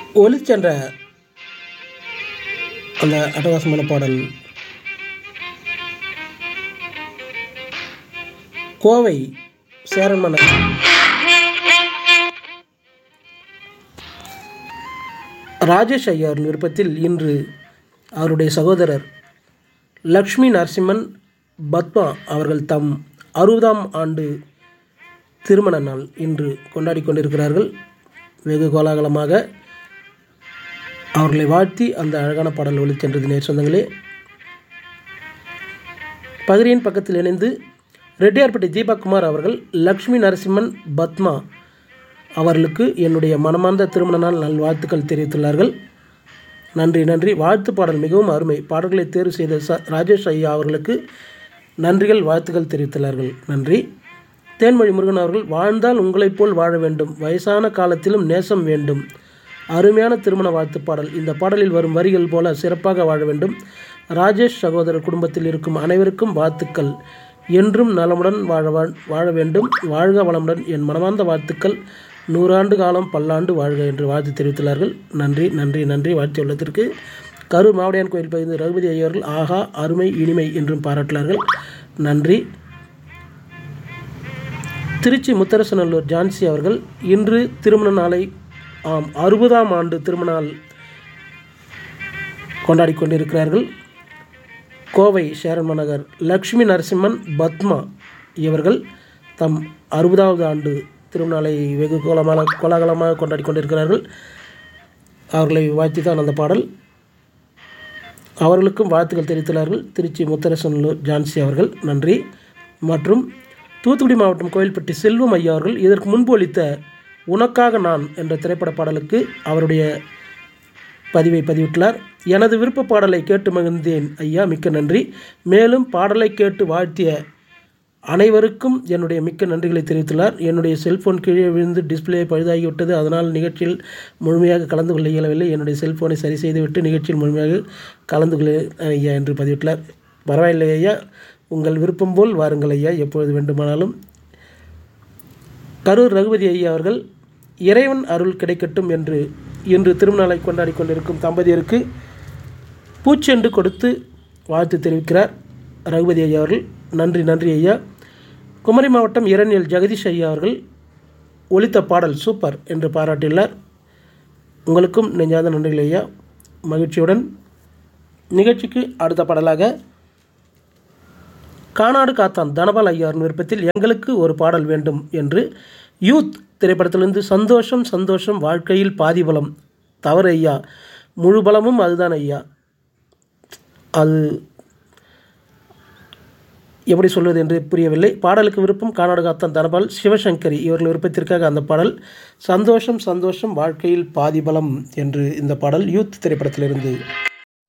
ஒலிச்சென்ற அந்த அட்டகாசமான பாடல் கோவை சேரன் மன்னர் ராஜேஷ் ஐயார் விருப்பத்தில் இன்று அவருடைய சகோதரர் லக்ஷ்மி நரசிம்மன் பத்மா அவர்கள் தம் அறுபதாம் ஆண்டு திருமண நாள் இன்று கொண்டாடி கொண்டிருக்கிறார்கள் வெகு கோலாகலமாக அவர்களை வாழ்த்தி அந்த அழகான பாடல் ஒளிச்சென்றது நேர் சொந்தங்களே பகிரியின் பக்கத்தில் இணைந்து ரெட்டியார்பட்டி தீபக்குமார் அவர்கள் லக்ஷ்மி நரசிம்மன் பத்மா அவர்களுக்கு என்னுடைய மனமார்ந்த திருமண நாள் நல்வாழ்த்துக்கள் தெரிவித்துள்ளார்கள் நன்றி நன்றி வாழ்த்து பாடல் மிகவும் அருமை பாடல்களை தேர்வு செய்த ச ராஜேஷ் ஐயா அவர்களுக்கு நன்றிகள் வாழ்த்துக்கள் தெரிவித்துள்ளார்கள் நன்றி தேன்மொழி முருகன் அவர்கள் வாழ்ந்தால் உங்களைப் போல் வாழ வேண்டும் வயசான காலத்திலும் நேசம் வேண்டும் அருமையான திருமண வாழ்த்து பாடல் இந்த பாடலில் வரும் வரிகள் போல சிறப்பாக வாழ வேண்டும் ராஜேஷ் சகோதரர் குடும்பத்தில் இருக்கும் அனைவருக்கும் வாழ்த்துக்கள் என்றும் நலமுடன் வாழ வாழ வேண்டும் வாழ்க வளமுடன் என் மனமார்ந்த வாழ்த்துக்கள் நூறாண்டு காலம் பல்லாண்டு வாழ்க என்று வாழ்த்து தெரிவித்துள்ளார்கள் நன்றி நன்றி நன்றி வாழ்த்தியுள்ளதற்கு கரூர் மாவடியான் கோயில் பகுதி ரகுபதி ஐயர்கள் ஆகா அருமை இனிமை என்றும் பாராட்டினார்கள் நன்றி திருச்சி முத்தரசநல்லூர் ஜான்சி அவர்கள் இன்று திருமண நாளை ஆம் அறுபதாம் ஆண்டு திருமண நாள் கொண்டாடி கொண்டிருக்கிறார்கள் கோவை சேரன் நகர் லக்ஷ்மி நரசிம்மன் பத்மா இவர்கள் தம் அறுபதாவது ஆண்டு திருநாளை வெகு கோலமாக கோலாகலமாக கொண்டாடி கொண்டிருக்கிறார்கள் அவர்களை வாழ்த்தி தான் அந்த பாடல் அவர்களுக்கும் வாழ்த்துக்கள் தெரிவித்துள்ளார்கள் திருச்சி முத்தரசனூர் ஜான்சி அவர்கள் நன்றி மற்றும் தூத்துக்குடி மாவட்டம் கோயில்பட்டி செல்வம் ஐயா அவர்கள் இதற்கு முன்பு அளித்த உனக்காக நான் என்ற திரைப்பட பாடலுக்கு அவருடைய பதிவை பதிவிட்டுள்ளார் எனது விருப்ப பாடலை கேட்டு மகிழ்ந்தேன் ஐயா மிக்க நன்றி மேலும் பாடலை கேட்டு வாழ்த்திய அனைவருக்கும் என்னுடைய மிக்க நன்றிகளை தெரிவித்துள்ளார் என்னுடைய செல்ஃபோன் கீழே விழுந்து டிஸ்பிளே பழுதாகிவிட்டது அதனால் நிகழ்ச்சியில் முழுமையாக கலந்து கொள்ள இயலவில்லை என்னுடைய செல்ஃபோனை சரி செய்துவிட்டு நிகழ்ச்சியில் முழுமையாக கலந்து கொள்ள ஐயா என்று பதிவிட்டுள்ளார் பரவாயில்லை ஐயா உங்கள் விருப்பம் போல் வாருங்கள் ஐயா எப்பொழுது வேண்டுமானாலும் கரூர் ரகுபதி ஐயா அவர்கள் இறைவன் அருள் கிடைக்கட்டும் என்று இன்று திருமணத்தை கொண்டாடி கொண்டிருக்கும் தம்பதியருக்கு பூச்செண்டு கொடுத்து வாழ்த்து தெரிவிக்கிறார் ரகுபதி ஐயா அவர்கள் நன்றி நன்றி ஐயா குமரி மாவட்டம் இரணியல் ஜெகதீஷ் ஐயா அவர்கள் ஒலித்த பாடல் சூப்பர் என்று பாராட்டியுள்ளார் உங்களுக்கும் நெஞ்சாத நன்றிகள் ஐயா மகிழ்ச்சியுடன் நிகழ்ச்சிக்கு அடுத்த பாடலாக கானாடு காத்தான் தனபால் ஐயாரின் விருப்பத்தில் எங்களுக்கு ஒரு பாடல் வேண்டும் என்று யூத் திரைப்படத்திலிருந்து சந்தோஷம் சந்தோஷம் வாழ்க்கையில் பாதி பலம் தவறு ஐயா முழு பலமும் அதுதான் ஐயா அது எப்படி சொல்வது என்று புரியவில்லை பாடலுக்கு விருப்பம் கானாடு காத்தான் தனபால் சிவசங்கரி இவர்கள் விருப்பத்திற்காக அந்த பாடல் சந்தோஷம் சந்தோஷம் வாழ்க்கையில் பாதி பலம் என்று இந்த பாடல் யூத் திரைப்படத்திலிருந்து